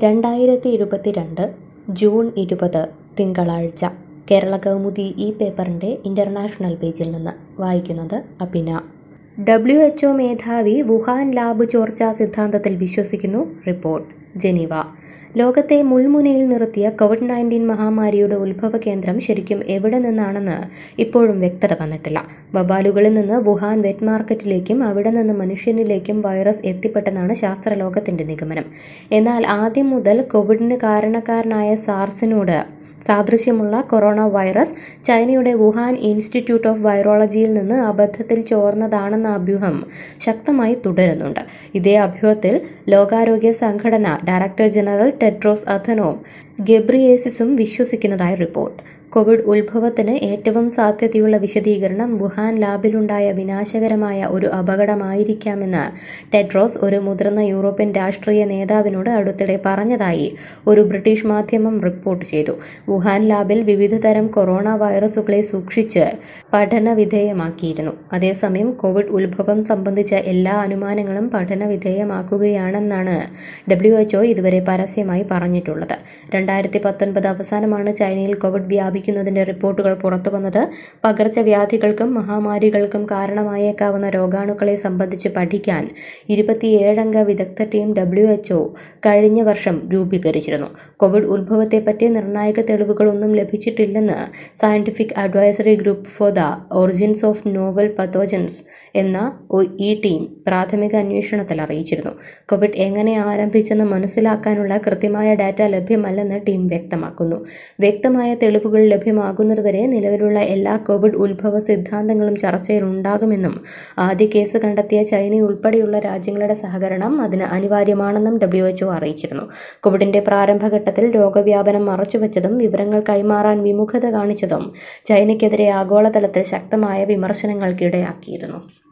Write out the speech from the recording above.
രണ്ടായിരത്തി ഇരുപത്തിരണ്ട് ജൂൺ ഇരുപത് തിങ്കളാഴ്ച കേരള കൗമുദി ഈ പേപ്പറിൻ്റെ ഇൻ്റർനാഷണൽ പേജിൽ നിന്ന് വായിക്കുന്നത് അഭിന ഡബ്ല്യു എച്ച് ഒ മേധാവി വുഹാൻ ലാബ് ചോർച്ചാ സിദ്ധാന്തത്തിൽ വിശ്വസിക്കുന്നു റിപ്പോർട്ട് ജനീവ ലോകത്തെ മുൾമുനയിൽ നിർത്തിയ കോവിഡ് നയൻറ്റീൻ മഹാമാരിയുടെ ഉത്ഭവ കേന്ദ്രം ശരിക്കും എവിടെ നിന്നാണെന്ന് ഇപ്പോഴും വ്യക്തത വന്നിട്ടില്ല വബാലുകളിൽ നിന്ന് വുഹാൻ വെറ്റ് മാർക്കറ്റിലേക്കും അവിടെ നിന്ന് മനുഷ്യനിലേക്കും വൈറസ് എത്തിപ്പെട്ടെന്നാണ് ശാസ്ത്രലോകത്തിന്റെ നിഗമനം എന്നാൽ ആദ്യം മുതൽ കോവിഡിന് കാരണക്കാരനായ സാർസിനോട് സാദൃശ്യമുള്ള കൊറോണ വൈറസ് ചൈനയുടെ വുഹാൻ ഇൻസ്റ്റിറ്റ്യൂട്ട് ഓഫ് വൈറോളജിയിൽ നിന്ന് അബദ്ധത്തിൽ ചോർന്നതാണെന്ന അഭ്യൂഹം ശക്തമായി തുടരുന്നുണ്ട് ഇതേ അഭ്യൂഹത്തിൽ ലോകാരോഗ്യ സംഘടന ഡയറക്ടർ ജനറൽ ടെഡ്രോസ് അഥനോം ഗബ്രിയേസിസും വിശ്വസിക്കുന്നതായി റിപ്പോർട്ട് കോവിഡ് ഉത്ഭവത്തിന് ഏറ്റവും സാധ്യതയുള്ള വിശദീകരണം വുഹാൻ ലാബിലുണ്ടായ വിനാശകരമായ ഒരു അപകടമായിരിക്കാമെന്ന് ടെഡ്രോസ് ഒരു മുതിർന്ന യൂറോപ്യൻ രാഷ്ട്രീയ നേതാവിനോട് അടുത്തിടെ പറഞ്ഞതായി ഒരു ബ്രിട്ടീഷ് മാധ്യമം റിപ്പോർട്ട് ചെയ്തു വുഹാൻ ലാബിൽ വിവിധതരം കൊറോണ വൈറസുകളെ സൂക്ഷിച്ച് പഠന വിധേയമാക്കിയിരുന്നു അതേസമയം കോവിഡ് ഉത്ഭവം സംബന്ധിച്ച എല്ലാ അനുമാനങ്ങളും പഠന വിധേയമാക്കുകയാണെന്നാണ് ഡബ്ല്യു എച്ച്ഒ ഇതുവരെ പരസ്യമായി പറഞ്ഞിട്ടുള്ളത് രണ്ടായിരത്തി പത്തൊൻപത് അവസാനമാണ് ചൈനയിൽ കോവിഡ് വ്യാപിക്കുന്നതിന്റെ റിപ്പോർട്ടുകൾ പുറത്തുവന്നത് പകർച്ചവ്യാധികൾക്കും മഹാമാരികൾക്കും കാരണമായേക്കാവുന്ന രോഗാണുക്കളെ സംബന്ധിച്ച് പഠിക്കാൻ ഇരുപത്തിയേഴംഗ വിദഗ്ധ ടീം ഡബ്ല്യു എച്ച്ഒ കഴിഞ്ഞ വർഷം രൂപീകരിച്ചിരുന്നു കോവിഡ് ഉത്ഭവത്തെപ്പറ്റി നിർണായക തെളിവുകളൊന്നും ലഭിച്ചിട്ടില്ലെന്ന് scientific advisory group for the origins of novel pathogens എന്ന ഈ ടീം പ്രാഥമിക അന്വേഷണത്തിൽ അറിയിച്ചിരുന്നു കോവിഡ് എങ്ങനെ ആരംഭിച്ചെന്ന് മനസ്സിലാക്കാനുള്ള കൃത്യമായ ഡാറ്റ ലഭ്യമല്ലെന്ന് ടീം വ്യക്തമാക്കുന്നു വ്യക്തമായ തെളിവുകൾ ലഭ്യമാകുന്നതുവരെ നിലവിലുള്ള എല്ലാ കോവിഡ് ഉത്ഭവ സിദ്ധാന്തങ്ങളും ചർച്ചയിൽ ഉണ്ടാകുമെന്നും ആദ്യ കേസ് കണ്ടെത്തിയ ചൈന ഉൾപ്പെടെയുള്ള രാജ്യങ്ങളുടെ സഹകരണം അതിന് അനിവാര്യമാണെന്നും ഡബ്ല്യു എച്ച്ഒ അറിയിച്ചിരുന്നു കോവിഡിന്റെ പ്രാരംഭഘട്ടത്തിൽ രോഗവ്യാപനം മറച്ചുവെച്ചതും വിവരങ്ങൾ കൈമാറാൻ വിമുഖത കാണിച്ചതും ചൈനയ്ക്കെതിരെ ആഗോളതലത്തിൽ ശക്തമായ വിമർശനങ്ങൾക്കിടയാക്കിയിരുന്നു